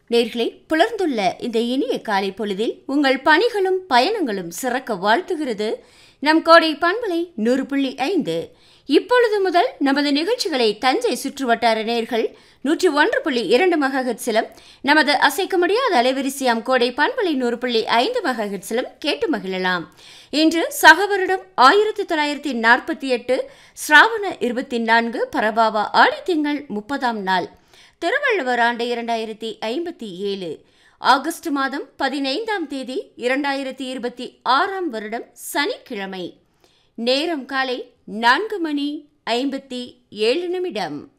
நேர்களே புலர்ந்துள்ள இந்த இனிய காலை பொழுதில் உங்கள் பணிகளும் பயணங்களும் சிறக்க வாழ்த்துகிறது நம் கோடை பண்பலை நூறு புள்ளி ஐந்து இப்பொழுது முதல் நமது நிகழ்ச்சிகளை தஞ்சை சுற்றுவட்டார நேர்கள் நூற்றி ஒன்று புள்ளி இரண்டு மகஹெட்ஸிலும் நமது அசைக்க முடியாத அலைவரிசையாம் கோடை பண்பலை நூறு புள்ளி ஐந்து மகஹெட்ஸிலும் கேட்டு மகிழலாம் இன்று சகவருடம் ஆயிரத்தி தொள்ளாயிரத்தி நாற்பத்தி எட்டு ஸ்ராவண இருபத்தி நான்கு பரபாவா ஆடித்திங்கள் முப்பதாம் நாள் திருவள்ளுவர் ஆண்டு இரண்டாயிரத்தி ஐம்பத்தி ஏழு ஆகஸ்ட் மாதம் பதினைந்தாம் தேதி இரண்டாயிரத்தி இருபத்தி ஆறாம் வருடம் சனிக்கிழமை நேரம் காலை நான்கு மணி ஐம்பத்தி ஏழு நிமிடம்